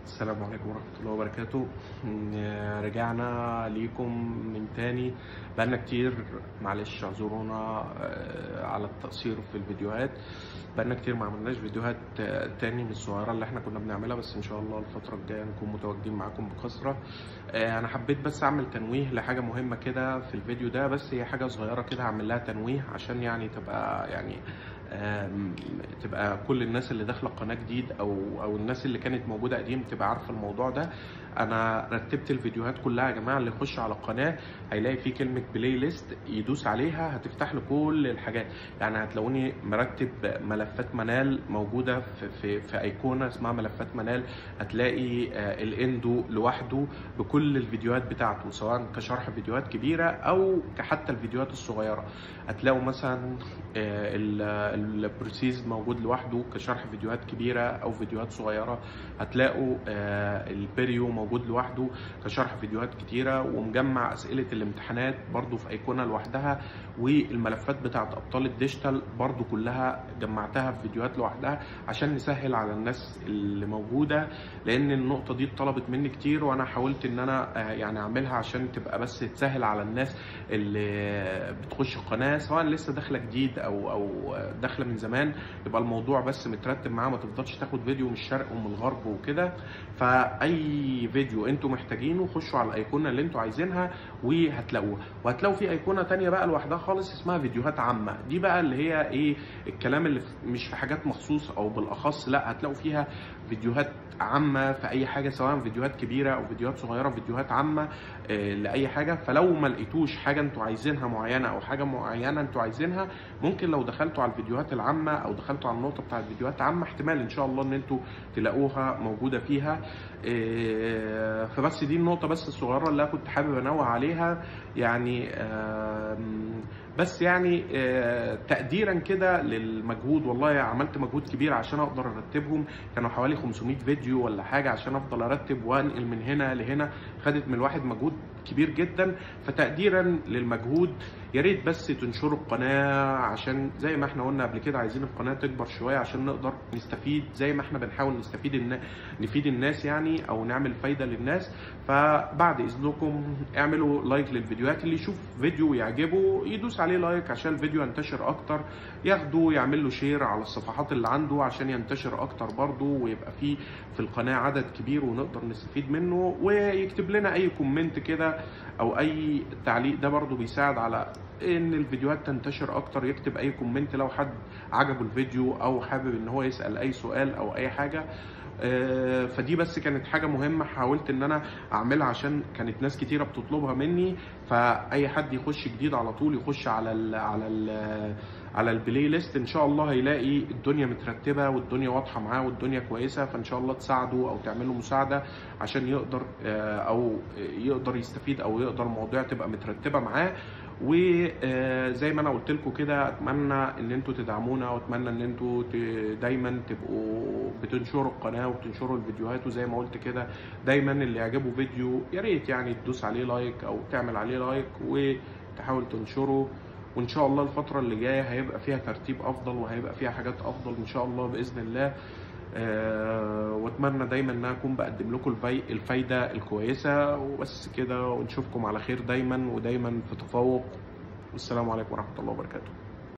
السلام عليكم ورحمة الله وبركاته م- رجعنا ليكم من تاني بقالنا كتير معلش اعذرونا آه، على التقصير في الفيديوهات بقالنا كتير ما عملناش فيديوهات آه، تاني من الصغيرة اللي احنا كنا بنعملها بس ان شاء الله الفترة الجاية نكون متواجدين معاكم بكثرة آه، انا حبيت بس اعمل تنويه لحاجة مهمة كده في الفيديو ده بس هي حاجة صغيرة كده هعمل لها تنويه عشان يعني تبقى يعني آم، تبقى كل الناس اللي داخله القناه جديد او او الناس اللي كانت موجوده قديم تبقى عارفه الموضوع ده انا رتبت الفيديوهات كلها يا جماعه اللي يخش على القناه هيلاقي في كلمه بلاي ليست يدوس عليها هتفتح له كل الحاجات يعني هتلاقوني مرتب ملفات منال موجوده في في, في ايقونه اسمها ملفات منال هتلاقي آه، الاندو لوحده بكل الفيديوهات بتاعته سواء كشرح فيديوهات كبيره او حتى الفيديوهات الصغيره هتلاقوا مثلا آه، ال- البروسيس موجود لوحده كشرح فيديوهات كبيره او فيديوهات صغيره هتلاقوا آه، البريو موجود لوحده كشرح فيديوهات كتيره ومجمع اسئله الامتحانات برضو في ايقونه لوحدها والملفات بتاعت ابطال الديجيتال برضو كلها جمعتها في فيديوهات لوحدها عشان نسهل على الناس اللي موجوده لان النقطه دي اتطلبت مني كتير وانا حاولت ان انا آه، يعني اعملها عشان تبقى بس تسهل على الناس اللي بتخش القناه سواء لسه داخله جديد او او داخله من زمان يبقى الموضوع بس مترتب معاه ما تفضلش تاخد فيديو من الشرق ومن الغرب وكده فاي فيديو انتوا محتاجينه خشوا على الايقونه اللي انتوا عايزينها وهتلاقوها وهتلاقوا في ايقونه تانية بقى لوحدها خالص اسمها فيديوهات عامه دي بقى اللي هي ايه الكلام اللي في- مش في حاجات مخصوص او بالاخص لا هتلاقوا فيها فيديوهات عامه في اي حاجه سواء فيديوهات كبيره او فيديوهات صغيره فيديوهات عامه آه، لاي حاجه فلو ما لقيتوش حاجه انتوا عايزينها معينه او حاجه معينه انتوا عايزينها ممكن لو دخلتوا على الفيديوهات العامه او دخلتوا على النقطه بتاعت الفيديوهات عامه احتمال ان شاء الله ان انتوا تلاقوها موجوده فيها آه، فبس دي النقطه بس الصغيره اللي أنا كنت حابب انوه عليها يعني آم، بس يعني آه، تقديرا كده للمجهود والله عملت مجهود كبير عشان اقدر ارتبهم كانوا حوالي 500 فيديو ولا حاجه عشان افضل ارتب وانقل من هنا لهنا خدت من الواحد مجهود كبير جدا فتقديرا للمجهود يا ريت بس تنشروا القناه عشان زي ما احنا قلنا قبل كده عايزين القناه تكبر شويه عشان نقدر نستفيد زي ما احنا بنحاول نستفيد النا... نفيد الناس يعني او نعمل فايده للناس فبعد اذنكم اعملوا لايك للفيديوهات اللي يشوف فيديو يعجبه يدوس عليه لايك عشان الفيديو ينتشر اكتر ياخده يعمل له شير على الصفحات اللي عنده عشان ينتشر اكتر برضه ويبقى فيه في القناه عدد كبير ونقدر نستفيد منه ويكتب لنا اي كومنت كده او اي تعليق ده برضه بيساعد على ان الفيديوهات تنتشر اكتر يكتب اي كومنت لو حد عجبه الفيديو او حابب ان هو يسال اي سؤال او اي حاجه آه، فدي بس كانت حاجه مهمه حاولت ان انا اعملها عشان كانت ناس كتيره بتطلبها مني فاي حد يخش جديد على طول يخش على ال على ال على البلاي ليست ان شاء الله هيلاقي الدنيا مترتبه والدنيا واضحه معاه والدنيا كويسه فان شاء الله تساعده او تعمله مساعده عشان يقدر آه، او يقدر يستفيد او يقدر المواضيع تبقى مترتبه معاه وزي ما انا قلت لكم كده اتمنى ان انتوا تدعمونا واتمنى ان انتوا ت- دايما تبقوا بتنشروا القناه وبتنشروا الفيديوهات وزي ما قلت كده دايما اللي يعجبه فيديو يا ريت يعني تدوس عليه لايك او تعمل عليه لايك وتحاول تنشره وان شاء الله الفتره اللي جايه هيبقى فيها ترتيب افضل وهيبقى فيها حاجات افضل ان شاء الله باذن الله آه، واتمنى دايما ان أنا اكون بقدم لكم الفي... الفايده الكويسه وبس كده ونشوفكم على خير دايما ودايما في تفوق والسلام عليكم ورحمه الله وبركاته